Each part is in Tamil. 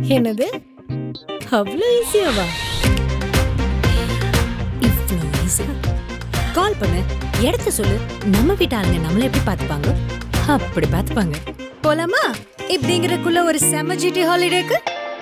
என்னது அவ்வளோ ஈஸியாவா இவ்வளோ ஈஸி கால் பண்ணு இடத்த சொல்லு நம்ம வீட்டு ஆளுங்க நம்மள எப்படி பார்த்துப்பாங்க அப்படி பார்த்துப்பாங்க போலாமா இப்படிங்கிறக்குள்ள ஒரு செம ஜிடி ஹாலிடேக்கு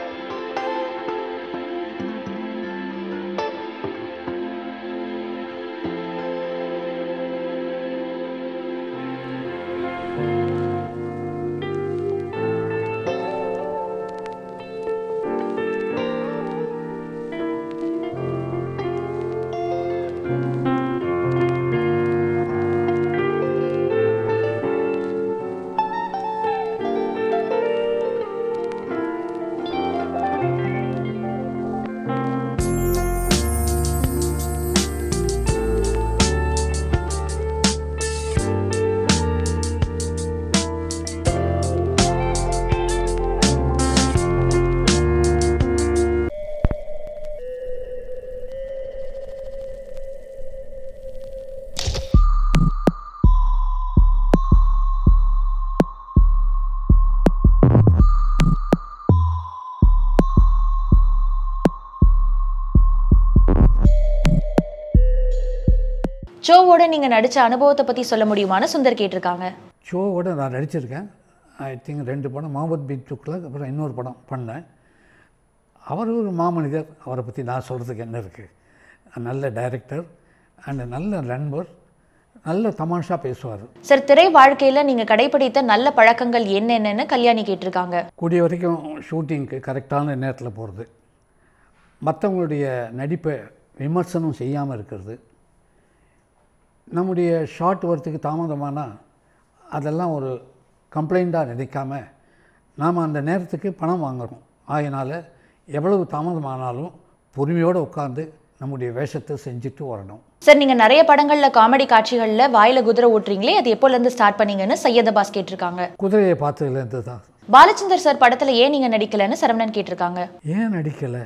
ஷோவோட நீங்க நடிச்ச அனுபவத்தை பத்தி சொல்ல முடியுமான்னு சுந்தர் கேட்டிருக்காங்க ஷோவோட நான் நடிச்சிருக்கேன் ஐ திங்க் ரெண்டு படம் முகமது பின் துக்ளக் அப்புறம் இன்னொரு படம் பண்ணேன் அவர் ஒரு மாமனிதர் அவரை பற்றி நான் சொல்கிறதுக்கு என்ன இருக்குது நல்ல டைரக்டர் அண்ட் நல்ல நண்பர் நல்ல தமாஷா பேசுவார் சார் திரை வாழ்க்கையில நீங்க கடைபிடித்த நல்ல பழக்கங்கள் என்னென்னன்னு கல்யாணி கேட்டிருக்காங்க கூடிய வரைக்கும் ஷூட்டிங்க்கு கரெக்டான நேரத்தில் போகிறது மற்றவங்களுடைய நடிப்பை விமர்சனம் செய்யாமல் இருக்கிறது நம்முடைய ஷார்ட் வரத்துக்கு தாமதமானால் அதெல்லாம் ஒரு கம்ப்ளைண்ட்டாக நினைக்காம நாம் அந்த நேரத்துக்கு பணம் வாங்குறோம் ஆகையினால எவ்வளவு தாமதமானாலும் பொறுமையோடு உட்காந்து நம்முடைய வேஷத்தை செஞ்சுட்டு வரணும் சார் நீங்க நிறைய படங்கள்ல காமெடி காட்சிகள்ல வாயில குதிரை ஓட்டுறீங்களே அது எப்போல இருந்து ஸ்டார்ட் பண்ணீங்கன்னு சையதபாஸ் கேட்டிருக்காங்க குதிரையை பார்த்ததுலேருந்து தான் பாலச்சந்தர் சார் படத்துல ஏன் நீங்க நடிக்கலன்னு சரவணன் கேட்டிருக்காங்க ஏன் நடிக்கலை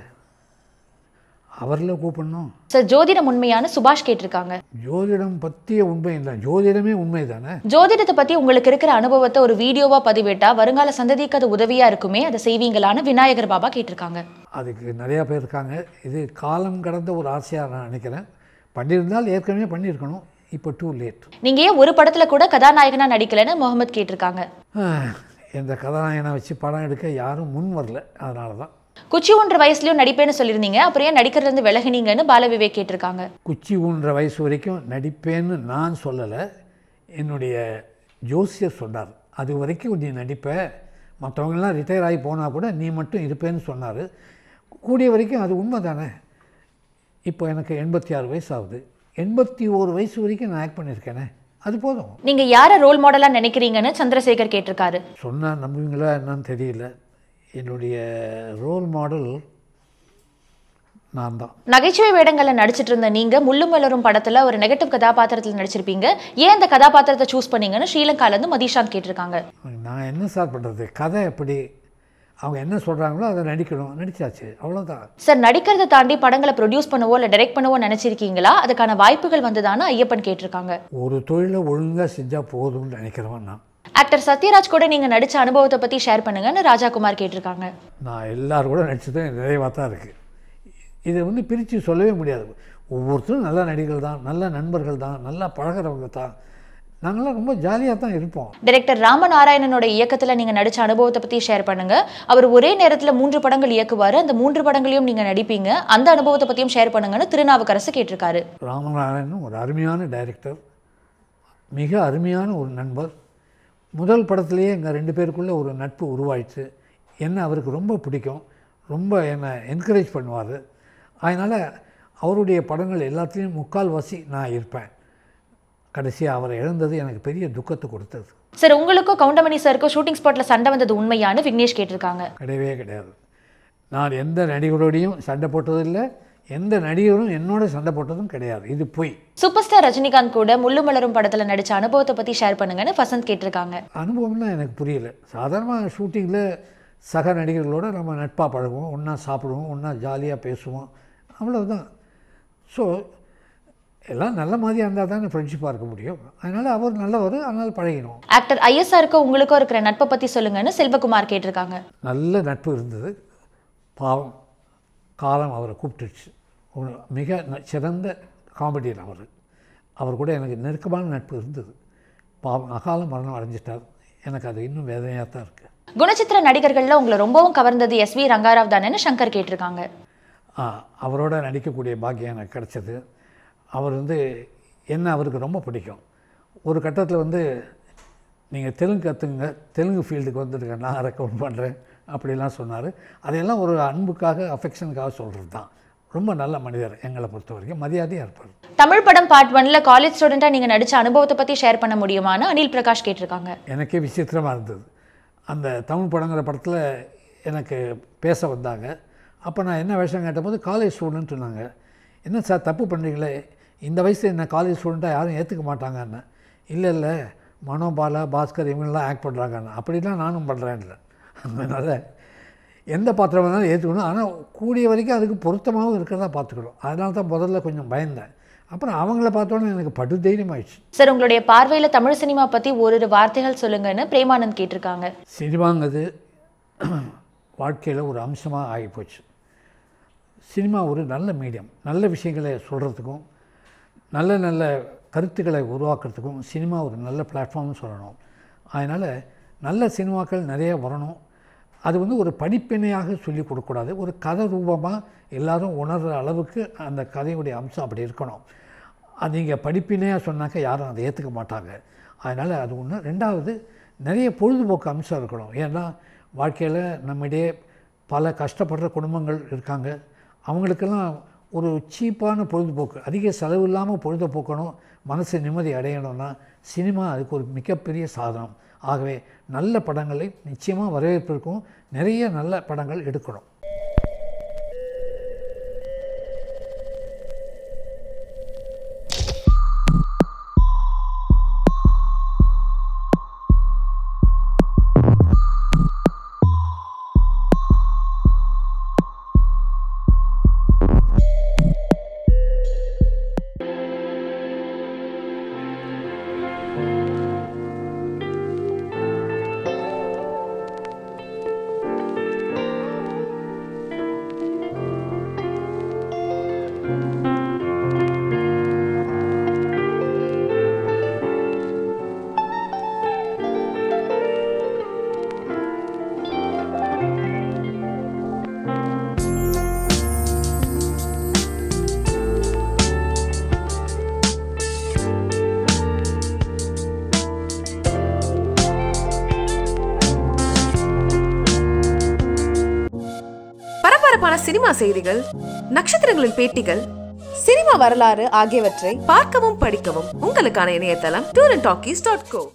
அவரில் கூப்பிடணும் சார் ஜோதிடம் உண்மையான சுபாஷ் கேட்டிருக்காங்க ஜோதிடம் பற்றிய உண்மை இல்லை ஜோதிடமே உண்மை தானே ஜோதிடத்தை பத்தி உங்களுக்கு இருக்கிற அனுபவத்தை ஒரு வீடியோவா பதிவிட்டா வருங்கால சந்ததிக்கு அது உதவியா இருக்குமே அதை செய்வீங்களான்னு விநாயகர் பாபா கேட்டிருக்காங்க அதுக்கு நிறையா பேர் இருக்காங்க இது காலம் கடந்த ஒரு ஆசையாக நான் நினைக்கிறேன் பண்ணியிருந்தால் ஏற்கனவே பண்ணியிருக்கணும் இப்போ டூ லேட் நீங்க ஏன் ஒரு படத்துல கூட கதாநாயகனா நடிக்கலன்னு முகமது கேட்டிருக்காங்க இந்த கதாநாயகனை வச்சு படம் எடுக்க யாரும் முன் வரல அதனால தான் குச்சி ஒன்று வயசுலயும் நடிப்பேன்னு சொல்லியிருந்தீங்க அப்புறம் ஏன் நடிக்கிறதுல இருந்து விலகினீங்கன்னு பால விவேக் கேட்டிருக்காங்க குச்சி ஊன்ற வயசு வரைக்கும் நடிப்பேன்னு நான் சொல்லலை என்னுடைய ஜோசியர் சொன்னார் அது வரைக்கும் நீ நடிப்ப மற்றவங்கெல்லாம் ரிட்டையர் ஆகி போனால் கூட நீ மட்டும் இருப்பேன்னு சொன்னார் கூடிய வரைக்கும் அது உண்மை தானே இப்போ எனக்கு எண்பத்தி ஆறு வயசு ஆகுது எண்பத்தி ஓரு வயசு வரைக்கும் நான் ஆக்ட் பண்ணியிருக்கேனே அது போதும் நீங்க யார ரோல் மாடலா நினைக்கிறீங்கன்னு சந்திரசேகர் கேட்டிருக்காரு சொன்னால் நம்புவீங்களா என்னன்னு தெரியல என்னுடைய ரோல் மாடல் நான் தான் நகைச்சுவை வேடங்கள்ல நடிச்சிட்டு இருந்த நீங்க முள்ளும் மலரும் படத்துல ஒரு நெகட்டிவ் கதாபாத்திரத்துல நடிச்சிருப்பீங்க ஏன் அந்த கதாபாத்திரத்தை சூஸ் பண்ணீங்கன்னு ஸ்ரீலங்கால இருந்து மதிஷாந்த் கேட்டிருக்காங்க நான் என்ன சார் பண்ணுறது கதை எப்படி அவங்க என்ன சொல்கிறாங்களோ அதை நடிக்கணும் நடிச்சாச்சு அவ்வளோதான் சார் நடிக்கிறதை தாண்டி படங்களை ப்ரொடியூஸ் பண்ணவோ இல்ல டைரக்ட் பண்ணவோ நினைச்சிருக்கீங்களா அதுக்கான வாய்ப்புகள் வந்ததான்னு ஐயப்பன் கேட்டிருக்காங்க ஒரு தொழிலை ஒழுங்காக செஞ்சால் போதும்னு நினைக்கிறவன் நான் ஆக்டர் சத்யராஜ் கூட நீங்க நடிச்ச அனுபவத்தை பத்தி ஷேர் பண்ணுங்கன்னு ராஜாகுமார் கேட்டிருக்காங்க நான் எல்லாரும் கூட நடிச்சதும் நிறைவாக தான் இருக்குது இதை வந்து பிரித்து சொல்லவே முடியாது ஒவ்வொருத்தரும் நல்ல நடிகர்கள் தான் நல்ல நண்பர்கள் தான் நல்லா பழகிறவங்க தான் நாங்களாம் ரொம்ப ஜாலியாக தான் இருப்போம் டைரக்டர் ராமநாராயணனோட இயக்கத்துல நீங்க நடிச்ச அனுபவத்தை பத்தி ஷேர் பண்ணுங்க அவர் ஒரே நேரத்துல மூன்று படங்கள் இயக்குவாரு அந்த மூன்று படங்களையும் நீங்க நடிப்பீங்க அந்த அனுபவத்தை பத்தியும் ஷேர் பண்ணுங்கன்னு திருநாவுக்கரசு கேட்டிருக்காரு ராமநாராயணன் ஒரு அருமையான டைரக்டர் மிக அருமையான ஒரு நண்பர் முதல் படத்துலேயே எங்கள் ரெண்டு பேருக்குள்ளே ஒரு நட்பு உருவாயிடுச்சு என்ன அவருக்கு ரொம்ப பிடிக்கும் ரொம்ப என்னை என்கரேஜ் பண்ணுவார் அதனால் அவருடைய படங்கள் எல்லாத்துலேயும் முக்கால்வாசி நான் இருப்பேன் கடைசியாக அவரை இழந்தது எனக்கு பெரிய துக்கத்தை கொடுத்தது சார் உங்களுக்கும் கவுண்டமணி சாருக்கும் ஷூட்டிங் ஸ்பாட்ல சண்டை வந்தது உண்மையான்னு விக்னேஷ் கேட்டிருக்காங்க கிடையவே கிடையாது நான் எந்த நடிகரோடையும் சண்டை போட்டதில்லை எந்த நடிகரும் என்னோட சண்டை போட்டதும் கிடையாது இது பொய் சூப்பர் ஸ்டார் ரஜினிகாந்த் கூட முள்ளு மலரும் படத்துல நடிச்ச அனுபவத்தை பத்தி ஷேர் பண்ணுங்கன்னு வசந்த் கேட்டிருக்காங்க அனுபவம்லாம் எனக்கு புரியல சாதாரணமாக ஷூட்டிங்கில் சக நடிகர்களோட நம்ம நட்பாக பழகுவோம் ஒன்றா சாப்பிடுவோம் ஒன்றா ஜாலியாக பேசுவோம் அவ்வளவுதான் ஸோ எல்லாம் நல்ல மாதிரியாக இருந்தால் தானே ஃப்ரெண்ட்ஷிப்பாக இருக்க முடியும் அதனால் அவர் நல்லவர் அதனால் பழகினோம் ஆக்டர் ஐஎஸ்ஆருக்கும் உங்களுக்கும் இருக்கிற நட்பை பத்தி சொல்லுங்கன்னு செல்வகுமார் கேட்டிருக்காங்க நல்ல நட்பு இருந்தது பாவம் காலம் அவரை கூப்பிட்டுருச்சு ஒரு மிக ந- சிறந்த காமெடியன் அவர் அவர் கூட எனக்கு நெருக்கமான நட்பு இருந்தது பாவம் அகால மரணம் அடைஞ்சிட்டார் எனக்கு அது இன்னும் வேதனையாக தான் இருக்குது குணச்சித்திர நடிகர்கள்ல உங்களை ரொம்பவும் கவர்ந்தது எஸ் வி ரங்காராவ் தானேன்னு சங்கர் கேட்டிருக்காங்க அவரோட நடிக்கக்கூடிய பாக்கியம் எனக்கு கிடச்சது அவர் வந்து என்ன அவருக்கு ரொம்ப பிடிக்கும் ஒரு கட்டத்தில் வந்து நீங்கள் தெலுங்கு கற்றுங்க தெலுங்கு ஃபீல்டுக்கு வந்துடுங்க நான் ரெக்கமெண்ட் பண்ணுறேன் அப்படிலாம் சொன்னார் அதையெல்லாம் ஒரு அன்புக்காக அஃபெக்ஷனுக்காக சொல்கிறது தான் ரொம்ப நல்ல மனிதர் எங்களை பொறுத்த வரைக்கும் மரியாதையாக இருப்பார் தமிழ் படம் பார்ட் ஒன்ல காலேஜ் ஸ்டூடெண்டா நீங்க நடிச்ச அனுபவத்தை பத்தி ஷேர் பண்ண முடியுமான்னு அனில் பிரகாஷ் கேட்டிருக்காங்க எனக்கே விசித்திரமாக இருந்தது அந்த தமிழ் படங்கிற படத்தில் எனக்கு பேச வந்தாங்க அப்போ நான் என்ன வேஷம் கேட்டபோது காலேஜ் ஸ்டூடெண்ட் சொன்னாங்க என்ன சார் தப்பு பண்ணுறீங்களே இந்த வயசில் என்ன காலேஜ் ஸ்டூடெண்ட்டாக யாரும் ஏற்றுக்க மாட்டாங்கன்னு இல்லை இல்லை மனோபாலா பாஸ்கர் இவங்கெல்லாம் ஆக்ட் பண்ணுறாங்கன்னு அப்படிலாம் நானும் பண்ணுறேன்ல அதனால் எந்த பாத்திரம் வேணாலும் ஏற்றுக்கணும் ஆனால் கூடிய வரைக்கும் அதுக்கு பொருத்தமாகவும் இருக்கிறதா பார்த்துக்கணும் அதனால தான் முதல்ல கொஞ்சம் பயந்தேன் அப்புறம் அவங்கள பார்த்தோன்னே எனக்கு படு தைரியம் ஆயிடுச்சு சார் உங்களுடைய பார்வையில தமிழ் சினிமா பத்தி ஓரிரு வார்த்தைகள் சொல்லுங்கன்னு பிரேமானந்த் கேட்டிருக்காங்க சினிமாங்கிறது வாழ்க்கையில் ஒரு அம்சமாக ஆகிப்போச்சு சினிமா ஒரு நல்ல மீடியம் நல்ல விஷயங்களை சொல்கிறதுக்கும் நல்ல நல்ல கருத்துக்களை உருவாக்குறதுக்கும் சினிமா ஒரு நல்ல பிளாட்ஃபார்ம்னு சொல்லணும் அதனால் நல்ல சினிமாக்கள் நிறைய வரணும் அது வந்து ஒரு படிப்பினையாக சொல்லி கொடுக்கக்கூடாது ஒரு கதை ரூபமாக எல்லாரும் உணர்கிற அளவுக்கு அந்த கதையுடைய அம்சம் அப்படி இருக்கணும் அது நீங்கள் படிப்பினையாக சொன்னாக்க யாரும் அதை ஏற்றுக்க மாட்டாங்க அதனால் அது ஒன்று ரெண்டாவது நிறைய பொழுதுபோக்கு அம்சம் இருக்கணும் ஏன்னா வாழ்க்கையில் நம்மிடையே பல கஷ்டப்படுற குடும்பங்கள் இருக்காங்க அவங்களுக்கெல்லாம் ஒரு சீப்பான பொழுதுபோக்கு அதிக செலவு இல்லாமல் பொழுதுபோக்கணும் மனசு நிம்மதி அடையணும்னா சினிமா அதுக்கு ஒரு மிகப்பெரிய சாதனம் ஆகவே நல்ல படங்களை நிச்சயமாக வரவேற்பு இருக்கும் நிறைய நல்ல படங்கள் எடுக்கணும் பரபரப்பான சினிமா செய்திகள் நட்சத்திரங்களின் பேட்டிகள் சினிமா வரலாறு ஆகியவற்றை பார்க்கவும் படிக்கவும் உங்களுக்கான இணையதளம் tour and talkies dot go